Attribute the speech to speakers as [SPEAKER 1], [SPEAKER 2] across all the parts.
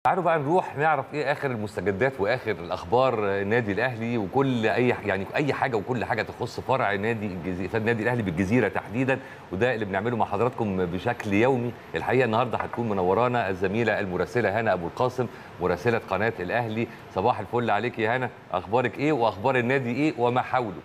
[SPEAKER 1] تعالوا بقى نروح نعرف ايه اخر المستجدات واخر الاخبار النادي الاهلي وكل اي يعني اي حاجه وكل حاجه تخص فرع نادي الجزيره النادي الاهلي بالجزيره تحديدا وده اللي بنعمله مع حضراتكم بشكل يومي الحقيقه النهارده هتكون منورانا الزميله المراسله هنا ابو القاسم مراسله قناه الاهلي صباح الفل عليك يا هنا اخبارك ايه واخبار النادي ايه وما حوله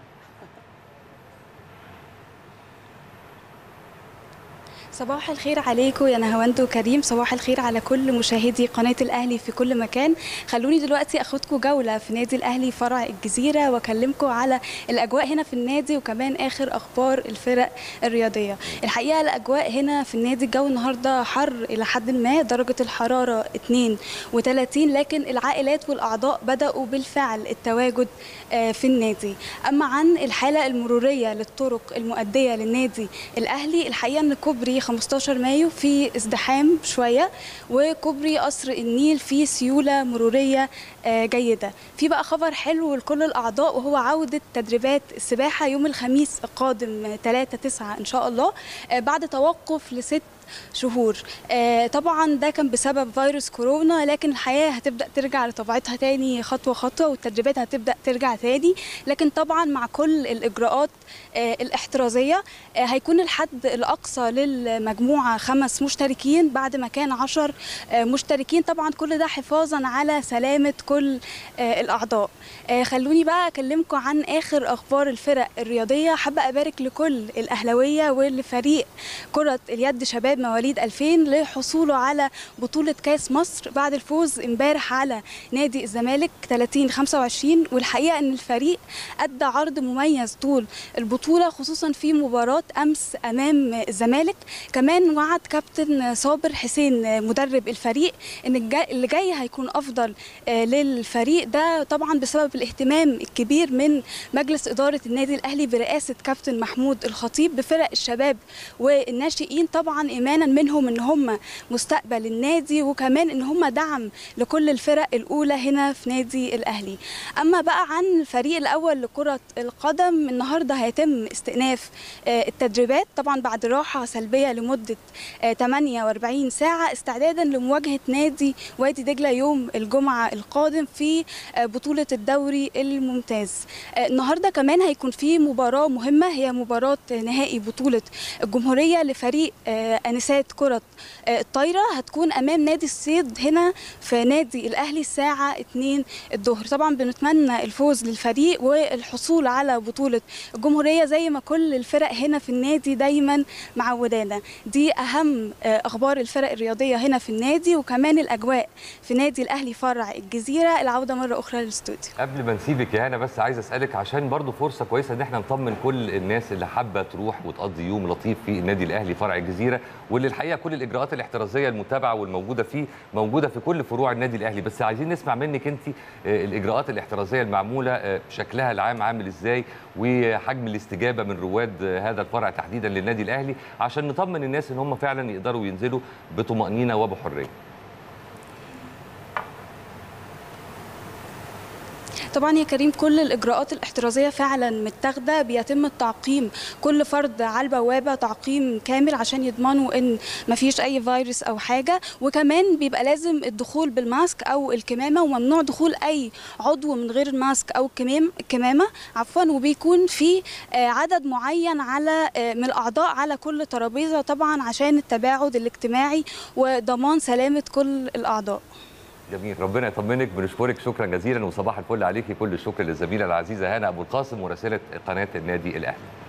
[SPEAKER 2] صباح الخير عليكم يا نهاوند وكريم صباح الخير على كل مشاهدي قناة الأهلي في كل مكان خلوني دلوقتي أخدكم جولة في نادي الأهلي فرع الجزيرة وأكلمكم على الأجواء هنا في النادي وكمان آخر أخبار الفرق الرياضية الحقيقة الأجواء هنا في النادي الجو النهاردة حر إلى حد ما درجة الحرارة 32 لكن العائلات والأعضاء بدأوا بالفعل التواجد في النادي أما عن الحالة المرورية للطرق المؤدية للنادي الأهلي الحقيقة أن كوبري 15 مايو في ازدحام شويه وكوبري قصر النيل في سيوله مروريه جيده في بقى خبر حلو لكل الاعضاء وهو عوده تدريبات السباحه يوم الخميس القادم 3 9 ان شاء الله بعد توقف لست شهور آه طبعا ده كان بسبب فيروس كورونا لكن الحياه هتبدا ترجع لطبيعتها تاني خطوه خطوه والتدريبات هتبدا ترجع تاني لكن طبعا مع كل الاجراءات آه الاحترازيه آه هيكون الحد الاقصى للمجموعه خمس مشتركين بعد ما كان عشر مشتركين طبعا كل ده حفاظا على سلامه كل الاعضاء خلوني بقى اكلمكم عن اخر اخبار الفرق الرياضيه حابه ابارك لكل الاهلاويه ولفريق كره اليد شباب مواليد 2000 لحصوله على بطولة كاس مصر بعد الفوز امبارح على نادي الزمالك 30 25 والحقيقة ان الفريق ادى عرض مميز طول البطولة خصوصا في مباراة امس امام الزمالك كمان وعد كابتن صابر حسين مدرب الفريق ان اللي جاي هيكون افضل للفريق ده طبعا بسبب الاهتمام الكبير من مجلس ادارة النادي الاهلي برئاسة كابتن محمود الخطيب بفرق الشباب والناشئين طبعا ايمانا منهم ان هم مستقبل النادي وكمان ان هم دعم لكل الفرق الاولى هنا في نادي الاهلي اما بقى عن الفريق الاول لكره القدم النهارده هيتم استئناف التدريبات طبعا بعد راحه سلبيه لمده 48 ساعه استعدادا لمواجهه نادي وادي دجله يوم الجمعه القادم في بطوله الدوري الممتاز النهارده كمان هيكون في مباراه مهمه هي مباراه نهائي بطوله الجمهوريه لفريق انسات كره الطايره هتكون امام نادي الصيد هنا في نادي الاهلي الساعه 2 الظهر طبعا بنتمنى الفوز للفريق والحصول على بطوله الجمهوريه زي ما كل الفرق هنا في النادي دايما معودانا دي اهم اخبار الفرق الرياضيه هنا في النادي وكمان الاجواء في نادي الاهلي فرع الجزيره العوده مره اخرى للاستوديو
[SPEAKER 1] قبل ما نسيبك يا هنا بس عايز اسالك عشان برضو فرصه كويسه ان احنا نطمن كل الناس اللي حابه تروح وتقضي يوم لطيف في النادي الاهلي فرع الجزيره واللي الحقيقه كل الاجراءات الاحترازيه المتابعه والموجوده فيه موجوده في كل فروع النادي الاهلي بس عايزين نسمع منك انت الاجراءات الاحترازيه المعموله شكلها العام عامل ازاي وحجم الاستجابه من رواد هذا الفرع تحديدا للنادي الاهلي عشان نطمن الناس ان هم فعلا يقدروا ينزلوا بطمانينه وبحريه
[SPEAKER 2] طبعا يا كريم كل الاجراءات الاحترازيه فعلا متاخده بيتم التعقيم كل فرد على البوابه تعقيم كامل عشان يضمنوا ان ما فيش اي فيروس او حاجه وكمان بيبقى لازم الدخول بالماسك او الكمامه وممنوع دخول اي عضو من غير الماسك او الكمام الكمامه عفوا وبيكون في عدد معين على من الاعضاء على كل ترابيزه طبعا عشان التباعد الاجتماعي وضمان سلامه كل الاعضاء
[SPEAKER 1] جميل ربنا يطمنك بنشكرك شكرا جزيلا وصباح الفل عليكي كل الشكر للزميله العزيزه هنا ابو القاسم مراسله قناه النادي الاهلي